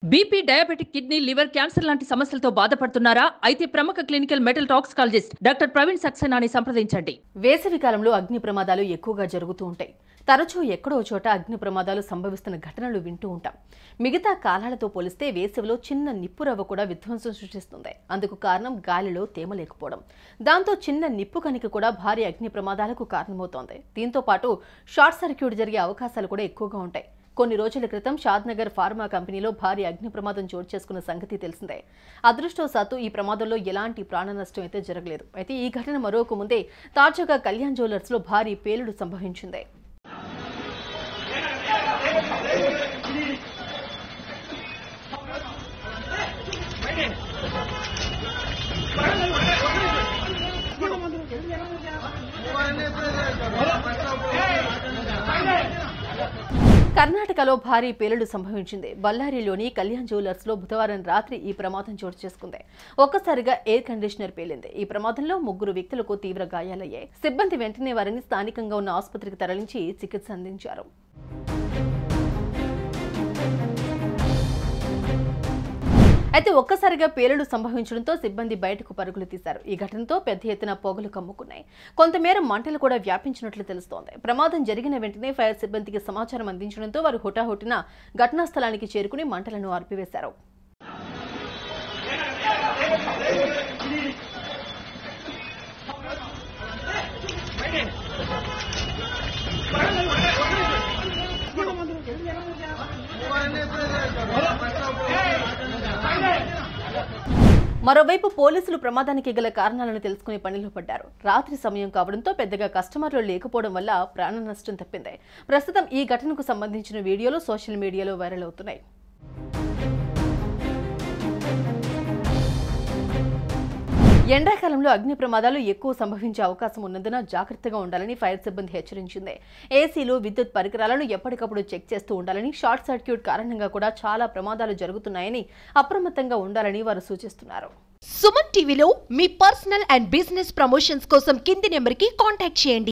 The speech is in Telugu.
BP diabetic kidney liver cancer లాంటి సమస్యలతో బాధపడుతున్నారా అయితే ప్రముఖ clinical metal toxicologist doctor Praveen సక్సేనాని సంప్రదించండి వేసవి కాలంలో అగ్ని ప్రమాదాలు ఎక్కువగా జరుగుతూ ఉంటాయి తరచూ ఎక్కడో చోట అగ్ని ప్రమాదాలు సంభవిస్తున్న ఘటనలు వింటూ ఉంటాం మిగతా కాలాలతో పోలిస్తే వేసవిలో చిన్న నిప్పు రవ్వ కూడా విధ్వంసం సృష్టిస్తుంది అందుకు కారణం గాలిలో తేమ లేకపోవడం దాంతో చిన్న నిప్పు కణిక కూడా భారీ అగ్ని ప్రమాదాలకు కారణమవుతోంది దీంతో పాటు షార్ట్ సర్క్యూట్ జరిగే అవకాశాలు కూడా ఎక్కువగా ఉంటాయి కొన్ని రోజుల క్రితం షాద్నగర్ ఫార్మా కంపెనీలో భారీ అగ్ని ప్రమాదం చోటు చేసుకున్న సంగతి తెలిసిందే అదృష్టవశాత్తు ఈ ప్రమాదంలో ఎలాంటి ప్రాణ నష్టం అయితే జరగలేదు అయితే ఈ ఘటన మరొక ముందే తాజాగా కళ్యాణ్ జ్యువెలర్స్ లో భారీ పేలుడు సంభవించింది కర్ణాటకలో భారీ పేలుడు సంభవించింది బళ్ళారిలోని కళ్యాణ్ జ్యువెలర్స్ లో బుధవారం రాత్రి ఈ ప్రమాదం చోటు చేసుకుంది ఒక్కసారిగా ఎయిర్ కండిషనర్ పేలింది ఈ ప్రమాదంలో ముగ్గురు వ్యక్తులకు తీవ్ర గాయాలయ్యాయి సిబ్బంది వెంటనే వారిని స్థానికంగా ఉన్న ఆసుపత్రికి తరలించి చికిత్స అందించారు అయితే ఒక్కసారిగా పేలుడు సంభవించడంతో సిబ్బంది బయటకు పరుగులు తీశారు ఈ ఘటనతో పెద్ద ఎత్తున పొగలు కమ్ముకున్నాయి కొంతమేర మంటలు కూడా వ్యాపించినట్లు తెలుస్తోంది ప్రమాదం జరిగిన వెంటనే ఫైర్ సిబ్బందికి సమాచారం అందించడంతో వారు హుటాహుటిన ఘటనా స్థలానికి చేరుకుని మంటలను ఆర్పివేశారు మరోవైపు పోలీసులు ప్రమాదానికి గల కారణాలను తెలుసుకునే పనిలో పడ్డారు రాత్రి సమయం కావడంతో పెద్దగా కస్టమర్లు లేకపోవడం వల్ల ప్రాణ నష్టం తప్పింది ప్రస్తుతం ఈ ఘటనకు సంబంధించిన వీడియోలు సోషల్ మీడియాలో వైరల్ అవుతున్నాయి ఎండాకాలంలో అగ్ని ప్రమాదాలు ఎక్కువ సంభవించే అవకాశం ఉన్నందున జాగ్రత్తగా ఉండాలని ఫైర్ సిబ్బంది హెచ్చరించింది ఏసీలు విద్యుత్ పరికరాలను ఎప్పటికప్పుడు చెక్ చేస్తూ ఉండాలని షార్ట్ సర్క్యూట్ కారణంగా కూడా చాలా ప్రమాదాలు జరుగుతున్నాయని అప్రమత్తంగా ఉండాలని వారు సూచిస్తున్నారు సుమన్ టీవీలో మీ పర్సనల్ అండ్ బిజినెస్ ప్రమోషన్స్ కోసం కింది నెంబర్కి కాంటాక్ట్ చేయండి